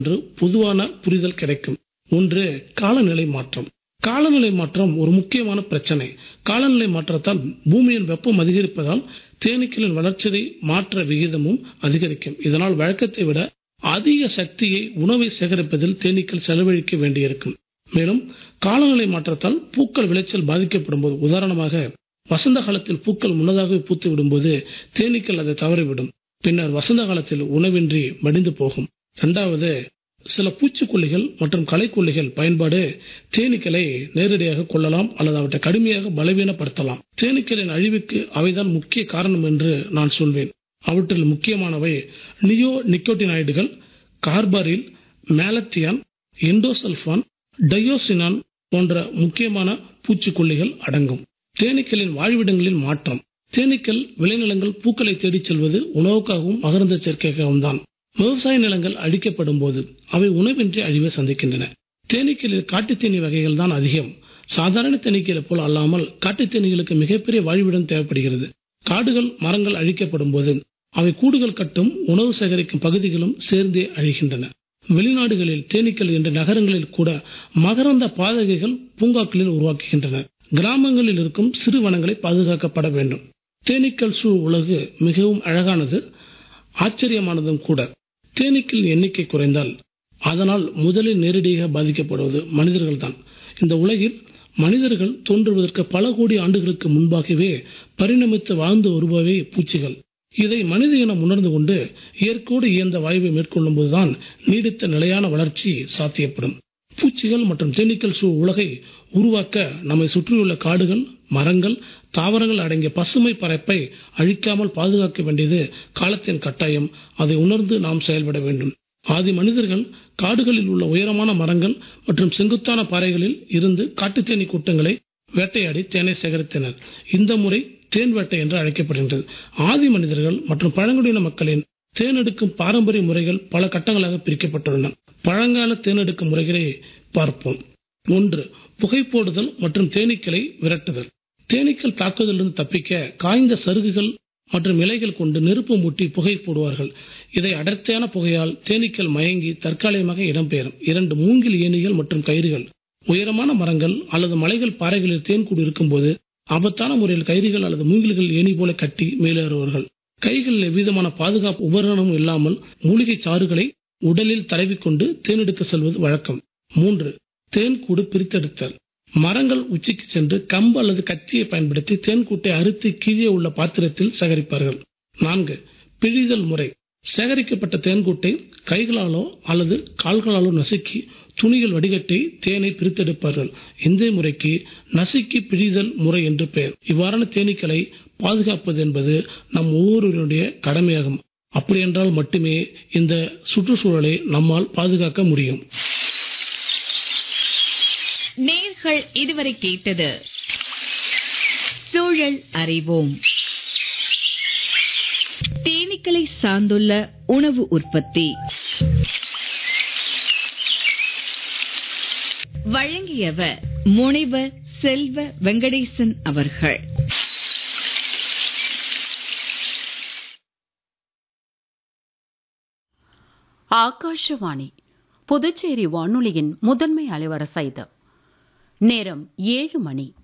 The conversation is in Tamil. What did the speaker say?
என்று பொதுவான புரிதல் கிடைக்கும் ஒன்று காலநிலை மாற்றம் காலநிலை மாற்றம் ஒரு முக்கியமான பிரச்சனை காலநிலை மாற்றத்தால் பூமியின் வெப்பம் அதிகரிப்பதால் தேனீக்களின் வளர்ச்சிதை மாற்ற விகிதமும் அதிகரிக்கும் இதனால் வழக்கத்தை விட அதிக சக்தியை உணவை சேகரிப்பதில் தேனீக்கள் செலவழிக்க வேண்டியிருக்கும் மேலும் காலநிலை மாற்றத்தால் பூக்கள் விளைச்சல் பாதிக்கப்படும் போது உதாரணமாக வசந்த காலத்தில் பூக்கள் முன்னதாகவே பூத்து விடும்போது தேனீக்கள் அதை தவறிவிடும் பின்னர் வசந்த காலத்தில் உணவின்றி மடிந்து போகும் இரண்டாவது சில பூச்சிக்கொல்லிகள் மற்றும் களைக்கொல்லிகள் பயன்பாடு தேனீக்களை நேரடியாக கொள்ளலாம் அல்லது அவற்றை கடுமையாக பலவீனப்படுத்தலாம் தேனீக்களின் அழிவுக்கு அவைதான் முக்கிய காரணம் என்று நான் சொல்வேன் அவற்றில் முக்கியமானவை நியோ நிக்கோட்டினாய்டுகள் கார்பாரில் மேலத்தியான் எண்டோசல்பான் டயோசினான் போன்ற முக்கியமான பூச்சிக்கொல்லிகள் அடங்கும் தேனீக்களின் வாழ்விடங்களில் மாற்றம் தேனீக்கள் விளைநிலங்கள் பூக்களை தேடிச் செல்வது உணவுக்காகவும் மகரந்த சேர்க்கைக்காகவும் தான் விவசாய நிலங்கள் அழிக்கப்படும் போது அவை உணவின்றி அழிவை சந்திக்கின்றன தேனீக்களில் காட்டுத் தேனீ வகைகள் தான் அதிகம் சாதாரண தேனீக்களை போல் அல்லாமல் காட்டுத் தேனீகளுக்கு மிகப்பெரிய வாழ்விடம் தேவைப்படுகிறது காடுகள் மரங்கள் அழிக்கப்படும் போது அவை கூடுகள் கட்டும் உணவு சேகரிக்கும் பகுதிகளும் சேர்ந்தே அழிகின்றன வெளிநாடுகளில் தேனீக்கள் என்ற நகரங்களில் கூட மகரந்த பாதகைகள் பூங்காக்களில் உருவாக்குகின்றன கிராமங்களில் இருக்கும் சிறு வனங்களை பாதுகாக்கப்பட வேண்டும் தேனீக்கள் சூழ் உலகு மிகவும் அழகானது ஆச்சரியமானதும் கூட தேனீக்களின் எண்ணிக்கை குறைந்தால் அதனால் முதலில் நேரடியாக பாதிக்கப்படுவது மனிதர்கள் தான் இந்த உலகில் மனிதர்கள் தோன்றுவதற்கு பல கோடி ஆண்டுகளுக்கு முன்பாகவே பரிணமித்து வாழ்ந்து வருபவை பூச்சிகள் இதை மனித இனம் உணர்ந்து கொண்டு இயற்கையோடு இயந்த வாய்வை மேற்கொள்ளும் போதுதான் நீடித்த நிலையான வளர்ச்சி சாத்தியப்படும் பூச்சிகள் மற்றும் தேனீக்கள் சூழ் உலகை உருவாக்க நம்மை சுற்றியுள்ள காடுகள் மரங்கள் தாவரங்கள் அடங்கிய பசுமை பரப்பை அழிக்காமல் பாதுகாக்க வேண்டியது காலத்தின் கட்டாயம் அதை உணர்ந்து நாம் செயல்பட வேண்டும் ஆதி மனிதர்கள் காடுகளில் உள்ள உயரமான மரங்கள் மற்றும் செங்குத்தான பாறைகளில் இருந்து காட்டுத்தேனி கூட்டங்களை வேட்டையாடி தேனை சேகரித்தனர் இந்த முறை தேன் வேட்டை என்று அழைக்கப்படுகின்றது ஆதி மனிதர்கள் மற்றும் பழங்குடியின மக்களின் தேனெடுக்கும் பாரம்பரிய முறைகள் பல கட்டங்களாக பிரிக்கப்பட்டுள்ளன பழங்கால தேனெடுக்கும் முறைகளை பார்ப்போம் ஒன்று புகை போடுதல் மற்றும் தேனீக்களை விரட்டுதல் தேனீக்கள் தாக்குதலிருந்து தப்பிக்க காய்ந்த சருகுகள் மற்றும் இலைகள் கொண்டு நெருப்பு மூட்டி புகை போடுவார்கள் இதை அடர்த்தியான புகையால் தேனீக்கள் மயங்கி தற்காலிகமாக இடம்பெயரும் இரண்டு மூங்கில் ஏணிகள் மற்றும் கயிறுகள் உயரமான மரங்கள் அல்லது மலைகள் பாறைகளில் தேன்கூடு இருக்கும்போது ஆபத்தான முறையில் கயிறுகள் அல்லது மூங்கில்கள் ஏணி போல கட்டி மேலேறுவார்கள் கைகளில் எவ்விதமான பாதுகாப்பு உபகரணமும் இல்லாமல் மூலிகை சாறுகளை உடலில் தடவிக்கொண்டு தேனெடுக்க செல்வது வழக்கம் மூன்று தேன்கூடு பிரித்தெடுத்தல் மரங்கள் உச்சிக்கு சென்று கம்பு அல்லது கத்தியை பயன்படுத்தி தேன்கூட்டை அறுத்து கீழே உள்ள பாத்திரத்தில் சேகரிப்பார்கள் நான்கு பிழிதல் முறை சேகரிக்கப்பட்ட தேன்கூட்டை கைகளாலோ அல்லது கால்களாலோ நசுக்கி துணிகள் வடிகட்டி தேனை பிரித்தெடுப்பார்கள் இந்த முறைக்கு நசுக்கி பிழிதல் முறை என்று பெயர் இவ்வாறான தேனீக்களை பாதுகாப்பது என்பது நம் ஒவ்வொருவருடைய கடமையாகும் அப்படியென்றால் மட்டுமே இந்த சுற்றுச்சூழலை நம்மால் பாதுகாக்க முடியும் நேர்கள் இதுவரை கேட்டது சூழல் அறிவோம் தேனீக்களை சார்ந்துள்ள உணவு உற்பத்தி வழங்கியவர் முனைவர் செல்வ வெங்கடேசன் அவர்கள் ஆகாஷவாணி புதுச்சேரி வானொலியின் முதன்மை அலைவரிசை இது நேரம் ஏழு மணி